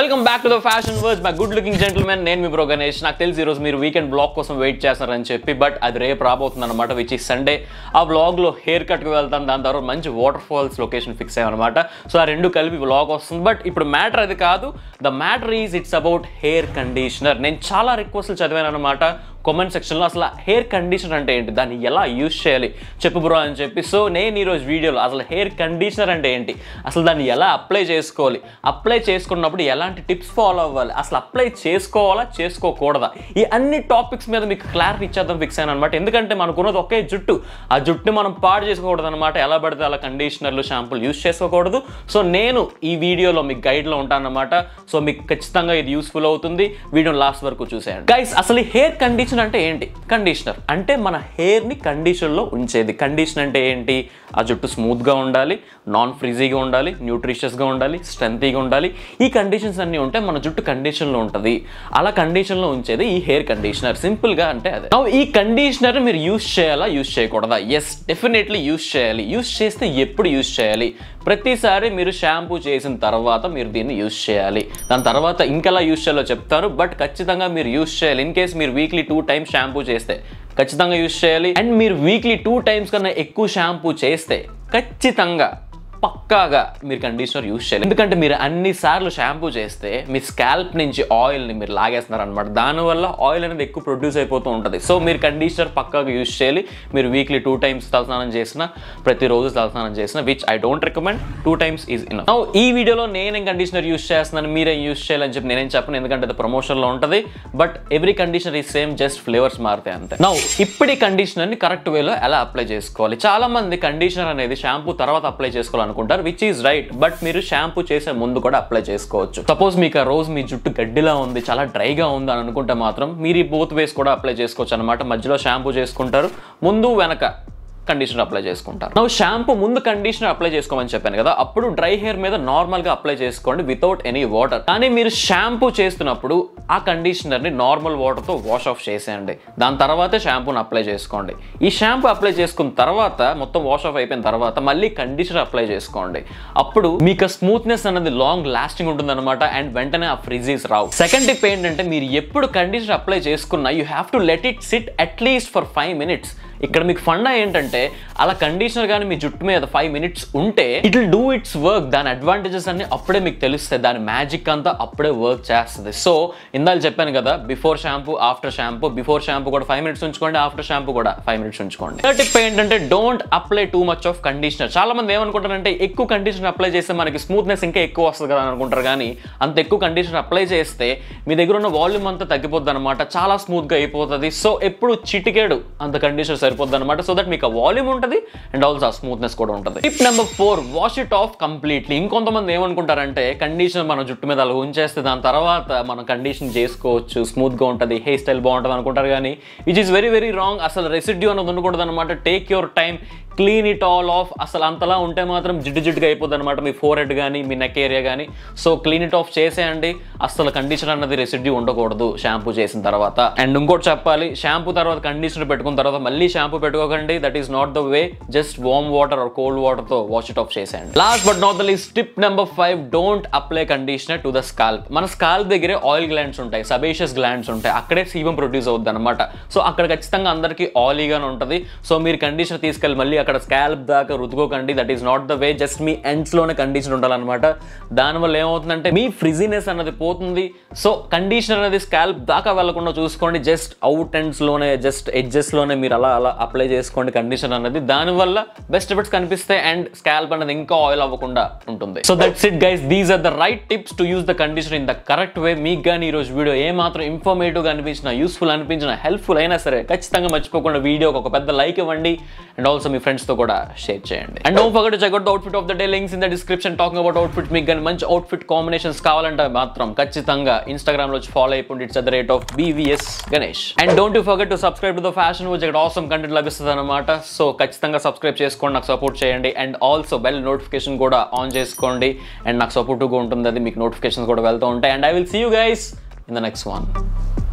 welcome back to the fashion words my good looking gentlemen నేను మీ bro Ganesh నాకు తెలిసి ఈరోజు మీరు వీకెండ్ బ్లాగ్ కోసం వెయిట్ చేస్తున్నారని చెప్పి బట్ అది రేపు రాబోతుంది అనమాట విచ్ ఈ సండే ఆ బ్లాగ్లో హెయిర్ కట్కి వెళ్తాను దాని తర్వాత మంచి వాటర్ ఫాల్స్ లొకేషన్ ఫిక్స్ అయ్యామన్నమాట సో ఆ రెండు కలిపి బ్లాగ్ వస్తుంది బట్ ఇప్పుడు మ్యాటర్ అది కాదు the matter is it's about hair conditioner నేను చాలా రిక్వెస్ట్లు చదివాను అనమాట కామెంట్ సెక్షన్లో అసలు హెయిర్ కండిషనర్ అంటే ఏంటి దాన్ని ఎలా యూస్ చేయాలి చెప్పు బ్రో అని చెప్పి సో నేను ఈరోజు వీడియోలో అసలు హెయిర్ కండిషనర్ అంటే ఏంటి అసలు దాన్ని ఎలా అప్లై చేసుకోవాలి అప్లై చేసుకున్నప్పుడు ఎలాంటి టిప్స్ ఫాలో అవ్వాలి అసలు అప్లై చేసుకోవాలా చేసుకోకూడదా ఈ అన్ని టాపిక్స్ మీద మీకు క్లారిటీ ఇచ్చేద్దాం ఫిక్స్ అయ్యాను అనమాట ఎందుకంటే మనకున్నది ఒకే జుట్టు ఆ జుట్టుని మనం పాడు చేసుకోకూడదు అనమాట ఎలా పడితే అలా కండిషనర్లు షాంపూలు యూస్ చేసుకోకూడదు సో నేను ఈ వీడియోలో మీకు గైడ్లో ఉంటానన్నమాట సో మీకు ఖచ్చితంగా ఇది యూస్ఫుల్ అవుతుంది వీడియో లాస్ట్ వరకు చూసేయండి గైస్ అసలు ఈ హెయిర్ కండిషనర్ అంటే ఏంటి కండిషనర్ అంటే మన హెయిర్ని కండిషన్లో ఉంచేది కండిషన్ అంటే ఏంటి ఆ జుట్టు స్మూత్గా ఉండాలి నాన్ ఫ్రిజీగా ఉండాలి న్యూట్రిషియస్గా ఉండాలి స్ట్రెంతీగా ఉండాలి ఈ కండిషన్స్ అన్నీ ఉంటే మన జుట్టు కండిషన్లో ఉంటుంది అలా కండిషన్లో ఉంచేది ఈ హెయిర్ కండిషనర్ సింపుల్గా అంటే అదే Now, ఈ కండిషనర్ మీరు యూస్ చేయాలా యూస్ చేయకూడదా ఎస్ డెఫినెట్లీ యూస్ చేయాలి యూస్ చేస్తే ఎప్పుడు యూస్ చేయాలి ప్రతిసారి మీరు షాంపూ చేసిన తర్వాత మీరు దీన్ని యూస్ చేయాలి దాని తర్వాత ఇంకెలా యూస్ చేయాలో చెప్తారు బట్ ఖచ్చితంగా మీరు యూస్ చేయాలి ఇన్ కేస్ మీరు వీక్లీ టూ టైమ్స్ షాంపూ చేస్తే ఖచ్చితంగా యూస్ చేయాలి అండ్ మీరు వీక్లీ టూ టైమ్స్ కన్నా ఎక్కువ షాంపూ చేస్తే ఖచ్చితంగా పక్కాగా మీరు కండిషనర్ యూస్ చేయాలి ఎందుకంటే మీరు అన్ని సార్లు షాంపూ చేస్తే మీ స్కాల్ప్ నుంచి ఆయిల్ని మీరు లాగేస్తున్నారు అనమాట దానివల్ల ఆయిల్ అనేది ఎక్కువ ప్రొడ్యూస్ అయిపోతూ ఉంటుంది సో మీరు కండిషనర్ పక్కాగా యూస్ చేయాలి మీరు వీక్లీ టూ టైమ్స్ తలస్నానం చేసిన ప్రతిరోజు తలస్నానం చేసిన which I don't recommend two times is in ఈ వీడియోలో నేనేం కండిషనర్ యూస్ చేస్తున్నాను మీరేం యూస్ చేయాలని చెప్పి నేనేం చెప్పను ఎందుకంటే అది ప్రమోషన్లో ఉంటుంది బట్ ఎవ్రీ కండిషనర్ ఈ సేమ్ జస్ట్ ఫ్లేవర్స్ మారుతాయి అంతే నౌ ఇప్పుడు ఈ కండిషనర్ని కరెక్ట్ వేలో ఎలా అప్లై చేసుకోవాలి చాలా మంది కండిషనర్ అనేది షాంపూ తర్వాత అప్లై చేసుకోవాలనుకుంటారు విచ్ ఈజ్ రైట్ బట్ మీరు షాంపూ చేసే ముందు కూడా అప్లై చేసుకోవచ్చు సపోజ్ మీకు ఆ రోజు మీ జుట్టు గడ్డిలా ఉంది చాలా డ్రైగా ఉంది అని అనుకుంటే మాత్రం మీరు ఈ బోత్ వేస్ కూడా అప్లై చేసుకోవచ్చు అనమాట మధ్యలో షాంపూ చేసుకుంటారు ముందు వెనక కండిషనర్ అప్లై చేసుకుంటారు నువ్వు షాంపూ ముందు కండిషనర్ అప్లై చేసుకోమని చెప్పాను కదా అప్పుడు డ్రై హెయిర్ మీద నార్మల్గా అప్లై చేసుకోండి వితౌట్ ఎనీ వాటర్ కానీ మీరు షాంపూ చేస్తున్నప్పుడు ఆ కండిషనర్ని నార్మల్ వాటర్తో వాష్ ఆఫ్ చేసేయండి దాని తర్వాతే షాంపూని అప్లై చేసుకోండి ఈ షాంపూ అప్లై చేసుకున్న తర్వాత మొత్తం వాష్ ఆఫ్ అయిపోయిన తర్వాత మళ్ళీ కండిషనర్ అప్లై చేసుకోండి అప్పుడు మీకు స్మూత్నెస్ అనేది లాంగ్ లాస్టింగ్ ఉంటుంది అనమాట అండ్ వెంటనే ఆ ఫ్రిజీస్ రావు సెకండ్ టిప్ ఏంటంటే మీరు ఎప్పుడు కండిషనర్ అప్లై చేసుకున్నా you have to let it sit at least for five minutes ఇక్కడ మీకు ఫండా ఏంటంటే అలా కండిషనర్ కానీ మీ జుట్టు మీద ఫైవ్ మినిట్స్ ఉంటే it will do its work దాని అడ్వాంటేజెస్ అన్ని అప్పుడే మీకు తెలుస్తాయి దాని మ్యాజిక్ అంతా అప్పుడే వర్క్ చేస్తుంది సో ఇందాక చెప్పాను కదా before shampoo after shampoo before shampoo కూడా ఫైవ్ మినిట్స్ ఉంచుకోండి ఆఫ్టర్ షాంపూ కూడా ఫైవ్ మినిట్స్ ఉంచుకోండి థర్డ్ టిప్ ఏంటంటే don't apply too much of conditioner చాలా మంది ఏమనుకుంటారంటే ఎక్కువ కండిషనర్ అప్లై చేస్తే మనకి స్మూత్నెస్ ఇంకా ఎక్కువ వస్తుంది కదా అని అనుకుంటారు కానీ అంత ఎక్కువ కండిషనర్ అప్లై చేస్తే మీ దగ్గర ఉన్న వాల్యూమ్ అంతా తగ్గిపోద్ది అనమాట చాలా స్మూత్గా అయిపోతుంది సో ఎప్పుడు చిటికేడు అంత కండిషనర్ సరిపోద్ది అనమాట సో దట్ మీకు ఆ వాల్యూమ్ ఉంటుంది అండ్ ఆల్సో ఆ స్మూత్నెస్ కూడా ఉంటుంది tip number four wash it off completely ఇంకొంతమంది ఏమనుకుంటారంటే కండిషన్ మన జుట్టు మీద అలా ఉంచేస్తే దాని తర్వాత మనం కండిషన్ చేసుకోవచ్చు స్మూత్గా ఉంటుంది హెయిర్ స్టైల్ బాగుంటుంది అనుకుంటారు కానీ which is very very wrong అసలు రెసిడ్యూ అనేది ఉండకూడదు అనమాట take your time clean it all off అసలు అంతలా ఉంటే మాత్రం జిడ్డు జిడ్డుగా అయిపోద్ది అనమాట మీ ఫోర్ హెడ్ కానీ మీ నెక్ ఏరియా కానీ సో క్లీన్ ఇట్ ఆఫ్ చేసేయండి అసలు కండిషనర్ అన్నది రెసిడ్యూ ఉండకూడదు షాంపూ చేసిన తర్వాత అండ్ ఇంకోటి చెప్పాలి షాంపూ తర్వాత కండిషనర్ పెట్టుకున్న తర్వాత మళ్ళీ షాంపూ పెట్టుకోకండి that is not the way just warm water or cold వాటర్తో వాష్ ఇట్ ఆఫ్ చేసేయండి last but not the least tip number five don't apply conditioner to the scalp మన స్కాల్ప్ దగ్గరే oil glands ఉంటాయి sebaceous glands ఉంటాయి అక్కడే sebum produce అవుద్ది అనమాట so అక్కడ ఖచ్చితంగా అందరికీ ఆయిలీగానే ఉంటుంది సో మీరు కండిషనర్ తీసుకెళ్ళి మళ్ళీ అక్కడ స్కాల్ప్ దాకా రుతుకోకండి that is not the way just మీ ఎండ్స్లోనే కండిషనర్ ఉండాలన్నమాట దానివల్ల ఏమవుతుందంటే మీ ఫ్రిజీనెస్ అన్నది పోతుంది సో కండిషనర్ అనేది స్కాల్ప్ దాకా వెళ్లకుండా చూసుకోండి జస్ట్ అవుట్ ఎండ్స్లోనే జస్ట్ ఎడ్జెస్లోనే మీరు అలా అలా అప్లై చేసుకోండి కండిషనర్ అనేది దానివల్ల బెస్ట్ ఎఫెక్ట్స్ కనిపిస్తాయి అండ్ స్కాల్ప్ అనేది ఇంకా ఆయిల్ అవ్వకుండా ఉంటుంది so that's it guys these are the right tips to use the conditioner in the correct way మీకు కానీ ఈ రోజు వీడియో ఏ మాత్రం ఇన్ఫర్మేటివ్గా అనిపించిన యూస్ఫుల్ అనిపించిన హెల్ప్ఫుల్ అయినా సరే ఖచ్చితంగా మర్చిపోకుండా వీడియోకి ఒక పెద్ద లైక్ ఇవ్వండి అండ్ ఆల్సో మీ ఫ్రెండ్స్తో కూడా షేర్ చేయండి and don't forget check out the outfit of the day links in the description talking about outfit మీకు కానీ మంచి అవుట్ఫిట్ కాంబినేషన్స్ కావాలంటే మాత్రం ఖచ్చితంగా ఇన్స్టాగ్రామ్ లో వచ్చి ఫాలో అయిపోండి it's at the rate of B V S Ganesh and don't you forget to subscribe to the fashion వచ్చి ఇక్కడ ఆసమ్ కంటెంట్ లభిస్తుంది అనమాట సో ఖచ్చితంగా సబ్స్క్రైబ్ చేసుకోండి నాకు సపోర్ట్ చేయండి అండ్ ఆల్సో బెల్ నోటిఫికేషన్ కూడా ఆన్ చేసుకోండి అండ్ నాకు సపోర్ట్గా ఉంటుంది అది మీకు నోటిఫికేషన్స్ కూడా వెళ్తూ ఉంటాయి and I will see you guys in the next one